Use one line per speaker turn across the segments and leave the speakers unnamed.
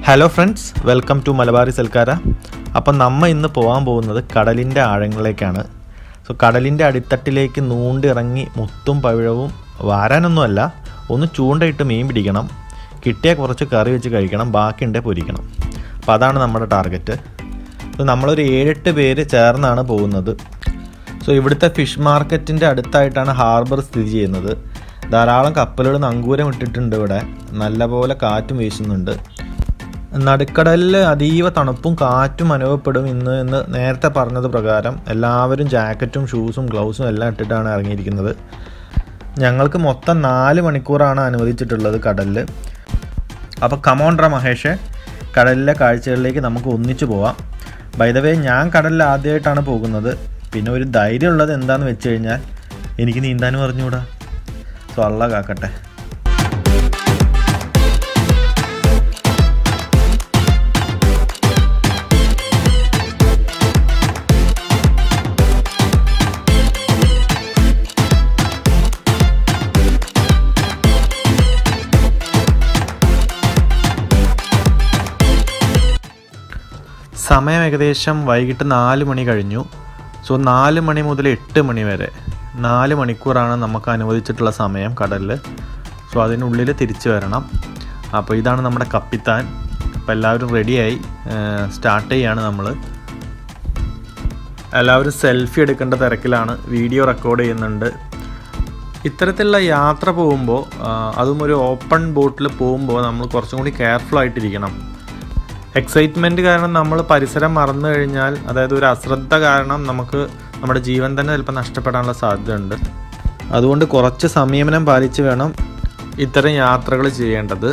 hello friends welcome to Malabari Salkara appam നമ്മ ഇന്ന് പോകാൻ പോകുന്നത് കടലിൻ്റെ ആഴങ്ങളിലേക്കാണ് സോ കടലിൻ്റെ അടിത്തട്ടിലേക്ക് നൂണ്ടിറങ്ങി മുത്തും പവിഴവും വാരാനൊന്നുമല്ല ഒന്ന് ചൂണ്ടയിട്ട് മീൻ പിടിക്കണം കിട്ടിയ കുറച്ച് കറി വെച്ച് കഴിക്കണം ബാക്കിയുണ്ടെ പൊരിക്കണം അപ്പോൾ അതാണ് നമ്മുടെ ടാർഗറ്റ് സോ നമ്മളൊരു ഏഴെട്ട് പേര് ചേർന്നാണ് പോകുന്നത് സോ ഇവിടുത്തെ ഫിഷ് മാർക്കറ്റിൻ്റെ അടുത്തായിട്ടാണ് ഹാർബർ സ്ഥിതി ചെയ്യുന്നത് ധാരാളം കപ്പലുകൾ നങ്കൂരം ഇട്ടിട്ടുണ്ട് ഇവിടെ നല്ലപോലെ കാറ്റും വീശുന്നുണ്ട് നടുക്കടലിൽ അതീവ തണുപ്പും കാറ്റും അനുഭവപ്പെടും ഇന്ന് എന്ന് നേരത്തെ പറഞ്ഞത് പ്രകാരം എല്ലാവരും ജാക്കറ്റും ഷൂസും ഗ്ലൗസും എല്ലാം ഇട്ടിട്ടാണ് ഇറങ്ങിയിരിക്കുന്നത് ഞങ്ങൾക്ക് മൊത്തം നാല് മണിക്കൂറാണ് അനുവദിച്ചിട്ടുള്ളത് കടലിൽ അപ്പോൾ കമോണ്ട്ര മഹേഷ് കടലിലെ കാഴ്ചകളിലേക്ക് നമുക്ക് ഒന്നിച്ചു പോവാം ബൈദവേ ഞാൻ കടലിൽ ആദ്യമായിട്ടാണ് പോകുന്നത് പിന്നെ ഒരു ധൈര്യം ഉള്ളത് എന്താണെന്ന് വെച്ച് കഴിഞ്ഞാൽ എനിക്ക് നീന്താനും അറിഞ്ഞുകൂടാ സോ അള്ള കാക്കട്ടെ സമയം ഏകദേശം വൈകിട്ട് നാല് മണി കഴിഞ്ഞു സോ നാല് മണി മുതൽ എട്ട് മണി വരെ നാല് മണിക്കൂറാണ് നമുക്ക് അനുവദിച്ചിട്ടുള്ള സമയം കടലിൽ സോ അതിനുള്ളിൽ തിരിച്ചു വരണം അപ്പോൾ ഇതാണ് നമ്മുടെ കപ്പിത്താൻ അപ്പോൾ എല്ലാവരും റെഡിയായി സ്റ്റാർട്ട് ചെയ്യാണ് നമ്മൾ എല്ലാവരും സെൽഫി എടുക്കേണ്ട തിരക്കിലാണ് വീഡിയോ റെക്കോർഡ് ചെയ്യുന്നുണ്ട് ഇത്തരത്തിലുള്ള യാത്ര പോകുമ്പോൾ അതും ഒരു ഓപ്പൺ ബോട്ടിൽ പോകുമ്പോൾ നമ്മൾ കുറച്ചും കൂടി കെയർഫുൾ ആയിട്ടിരിക്കണം എക്സൈറ്റ്മെൻറ്റ് കാരണം നമ്മൾ പരിസരം മറന്നു കഴിഞ്ഞാൽ അതായത് ഒരു അശ്രദ്ധ കാരണം നമുക്ക് നമ്മുടെ ജീവൻ തന്നെ ചിലപ്പോൾ നഷ്ടപ്പെടാനുള്ള സാധ്യതയുണ്ട് അതുകൊണ്ട് കുറച്ച് സംയമനം പാലിച്ച് വേണം ഇത്തരം യാത്രകൾ ചെയ്യേണ്ടത്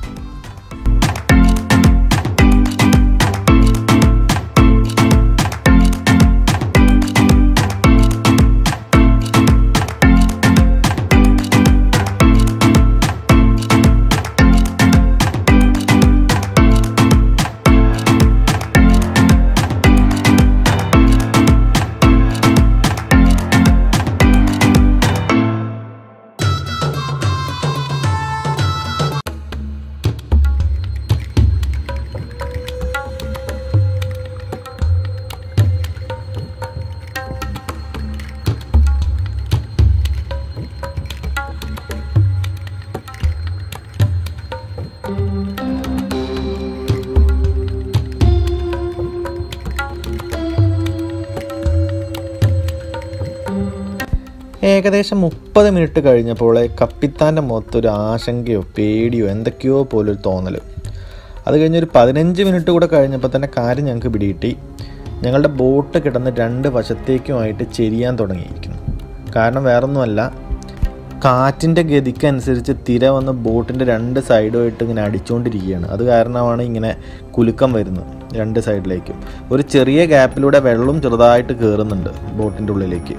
ഏകദേശം മുപ്പത് മിനിറ്റ് കഴിഞ്ഞപ്പോൾ കപ്പിത്താൻ്റെ മുഖത്ത് ഒരു ആശങ്കയോ പേടിയോ എന്തൊക്കെയോ പോലൊരു തോന്നൽ അത് കഴിഞ്ഞൊരു പതിനഞ്ച് മിനിറ്റ് കൂടെ കഴിഞ്ഞപ്പോൾ തന്നെ കാര്യം ഞങ്ങൾക്ക് പിടികിട്ടി ഞങ്ങളുടെ ബോട്ട് കിടന്ന് രണ്ട് വശത്തേക്കുമായിട്ട് ചെരിയാൻ തുടങ്ങിയിരിക്കുന്നു കാരണം വേറൊന്നുമല്ല കാറ്റിൻ്റെ ഗതിക്കനുസരിച്ച് തിര വന്ന് ബോട്ടിൻ്റെ രണ്ട് സൈഡുമായിട്ട് ഇങ്ങനെ അടിച്ചുകൊണ്ടിരിക്കുകയാണ് അത് കാരണമാണ് ഇങ്ങനെ കുലുക്കം വരുന്നത് രണ്ട് സൈഡിലേക്കും ഒരു ചെറിയ ഗ്യാപ്പിലൂടെ വെള്ളം ചെറുതായിട്ട് കയറുന്നുണ്ട് ബോട്ടിൻ്റെ ഉള്ളിലേക്ക്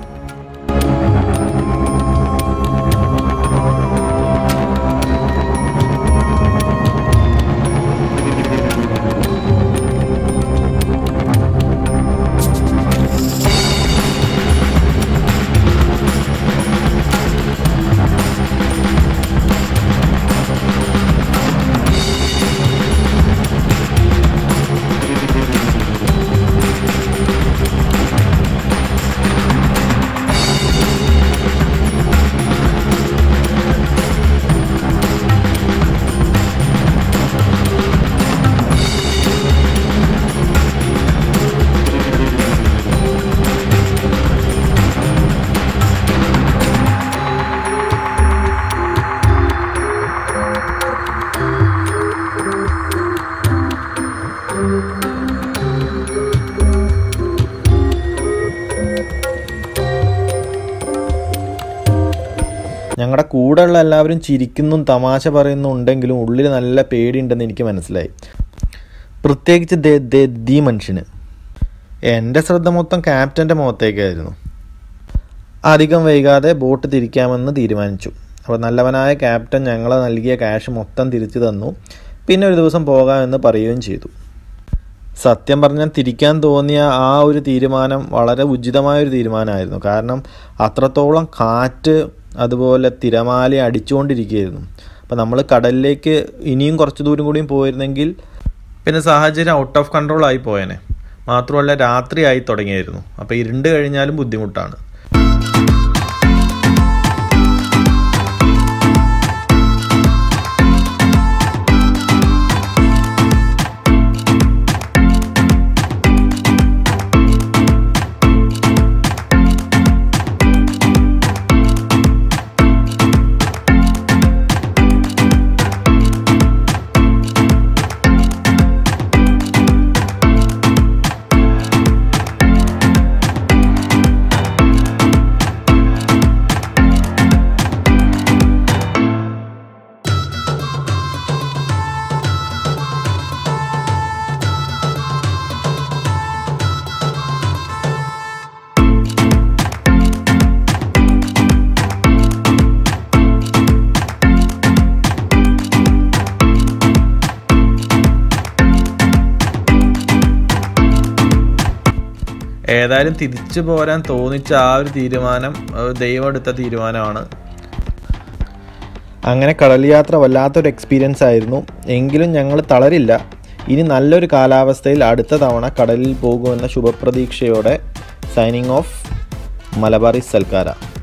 ഞങ്ങളുടെ കൂടെയുള്ള എല്ലാവരും ചിരിക്കുന്നും തമാശ പറയുന്നുണ്ടെങ്കിലും ഉള്ളിൽ നല്ല പേടിയുണ്ടെന്ന് എനിക്ക് മനസ്സിലായി പ്രത്യേകിച്ച് ദേ ദേ ദീ മനുഷ്യന് എൻ്റെ ശ്രദ്ധ മൊത്തം ക്യാപ്റ്റൻ്റെ മുഖത്തേക്കായിരുന്നു അധികം വൈകാതെ ബോട്ട് തിരിക്കാമെന്ന് തീരുമാനിച്ചു അപ്പോൾ നല്ലവനായ ക്യാപ്റ്റൻ ഞങ്ങളെ നൽകിയ ക്യാഷ് മൊത്തം തിരിച്ചു തന്നു പിന്നെ ഒരു ദിവസം പോകാമെന്ന് പറയുകയും ചെയ്തു സത്യം പറഞ്ഞാൽ തിരിക്കാൻ തോന്നിയ ആ ഒരു തീരുമാനം വളരെ ഉചിതമായ ഒരു തീരുമാനമായിരുന്നു കാരണം അത്രത്തോളം കാറ്റ് അതുപോലെ തിരമാല അടിച്ചുകൊണ്ടിരിക്കുകയായിരുന്നു അപ്പോൾ നമ്മൾ കടലിലേക്ക് ഇനിയും കുറച്ച് ദൂരം കൂടിയും പോയിരുന്നെങ്കിൽ പിന്നെ സാഹചര്യം ഔട്ട് ഓഫ് കൺട്രോൾ ആയി പോയേനെ മാത്രമല്ല രാത്രിയായി തുടങ്ങിയായിരുന്നു അപ്പോൾ ഇരുണ്ട് കഴിഞ്ഞാലും ബുദ്ധിമുട്ടാണ് ഏതായാലും തിരിച്ചു പോരാൻ തോന്നിച്ച ആ ഒരു തീരുമാനം ഏഹ് ദൈവം എടുത്ത തീരുമാനമാണ് അങ്ങനെ കടൽ യാത്ര വല്ലാത്തൊരു എക്സ്പീരിയൻസ് ആയിരുന്നു എങ്കിലും ഞങ്ങൾ തളരില്ല ഇനി നല്ലൊരു കാലാവസ്ഥയിൽ അടുത്ത തവണ കടലിൽ പോകുമെന്ന ശുഭപ്രതീക്ഷയോടെ സൈനിങ് ഓഫ് മലബാറി സൽക്കാര